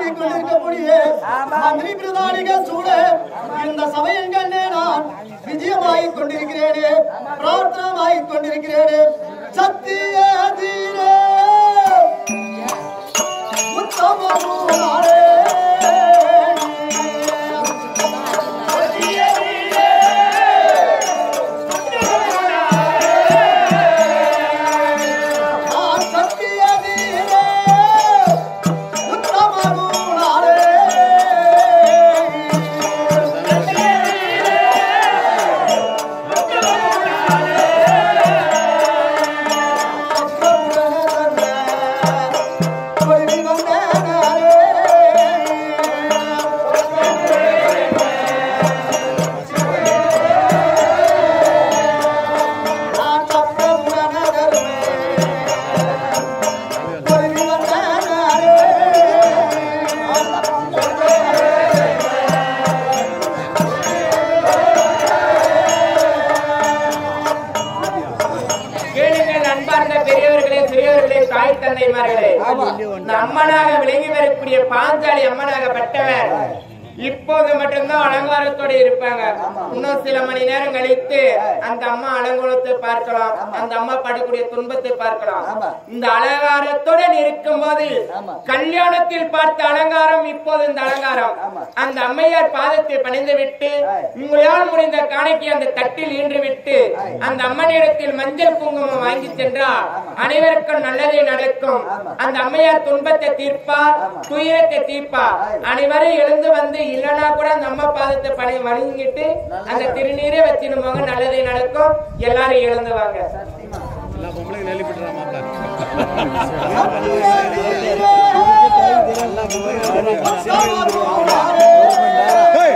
தாங்கிக் கொண்டிருக்கக்கூடிய மந்திரி பிரதானிகள் சூழ இந்த சமயங்களே நான் விஜயமாகிக் கொண்டிருக்கிறேனே பிரார்த்தனமாகிக் கொண்டிருக்கிறேனே சத்திய தீரே உத்தமனாரே நான் சத்திய தீரே உத்தமனாரே கேளுங்கள் அன்பார்ந்த பெரியவர்களே சிறியவர்களே தாய் தந்தைமார்களே இந்த அம்மனாக விளங்கி வரக்கூடிய பாஞ்சாலி அம்மனாகப்பட்டவர் இப்போது மட்டும்தான் அலங்காரத்தோடு இருப்பாங்க இன்னும் சில மணி நேரம் கழித்து அந்த அம்மா அலங்கோலத்தை பார்க்கலாம் அந்த அம்மா படக்கூடிய துன்பத்தை பார்க்கலாம் இந்த அலங்காரத்துடன் இருக்கும் போது கல்யாணத்தில் பார்த்த அலங்காரம் இப்போது இந்த அலங்காரம் அந்த அம்மையார் பாதத்தை பணிந்து விட்டு உங்களால் முடிந்த காணிக்கை அந்த தட்டில் ஈன்று விட்டு அந்த அம்மனிடத்தில் மஞ்சள் குங்குமம் வாங்கி சென்றால் அனைவருக்கும் நல்லதே நடக்கும் அந்த அம்மையார் துன்பத்தை தீர்ப்பார் துயரத்தை தீர்ப்பார் அனைவரும் எழுந்து வந்து இல்லைன்னா கூட அந்த அம்மா பாதத்தை பணி வணங்கிட்டு அந்த திருநீரை வச்சிருப்பாங்க நல்லதே நடக்கும் எல்லாரும் எழுந்து வாங்க எல்லா பொம்பளைங்க நெல்லி விட்டுறா மாப்பிள்ள சத்திய